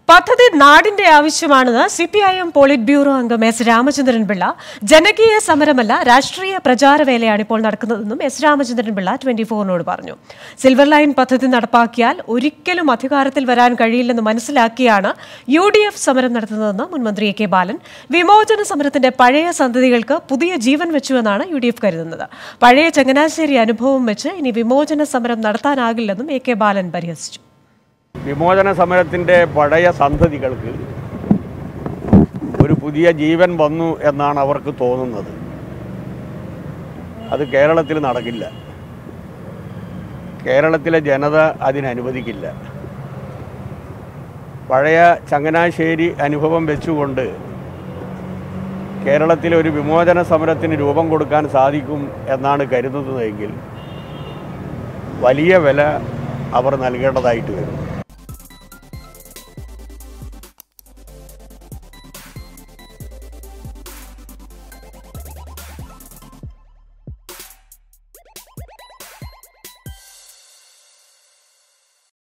പദ്ധതി നാടിന്റെ ആവശ്യമാണെന്ന് C P I M politburo അംഗം എസ് രാമചന്ദ്രൻ പിള്ള ജനകീയ സമരമല്ല രാഷ്ട്രീയ പ്രചാരവേലയാണ് ഇപ്പോൾ നടക്കുന്നതെന്നും എസ് രാമചന്ദ്രൻ പിള്ള ട്വന്റി ഫോറിനോട് പറഞ്ഞു സിൽവർ ലൈൻ പദ്ധതി നടപ്പാക്കിയാൽ ഒരിക്കലും അധികാരത്തിൽ വരാൻ കഴിയില്ലെന്ന് മനസ്സിലാക്കിയാണ് യു ഡി എഫ് സമരം നടത്തുന്നതെന്ന് മുൻമന്ത്രി എ കെ ബാലൻ വിമോചന സമരത്തിന്റെ പഴയ സന്തതികൾക്ക് പുതിയ ജീവൻ വെച്ചുവെന്നാണ് യു ഡി എഫ് കരുതുന്നത് പഴയ ചങ്ങനാശ്ശേരി അനുഭവം വെച്ച് ഇനി വിമോചന സമരം നടത്താനാകില്ലെന്നും എ കെ ബാലൻ പരിഹസിച്ചു വിമോചന സമരത്തിൻ്റെ പഴയ സന്തതികൾക്ക് ഒരു പുതിയ ജീവൻ വന്നു എന്നാണ് അവർക്ക് തോന്നുന്നത് അത് കേരളത്തിൽ നടക്കില്ല കേരളത്തിലെ ജനത അതിനനുവദിക്കില്ല പഴയ ചങ്ങനാശ്ശേരി അനുഭവം വെച്ചുകൊണ്ട് കേരളത്തിലെ ഒരു വിമോചന സമരത്തിന് രൂപം കൊടുക്കാൻ സാധിക്കും എന്നാണ് കരുതുന്നതെങ്കിൽ വലിയ വില അവർ നൽകേണ്ടതായിട്ട് വരും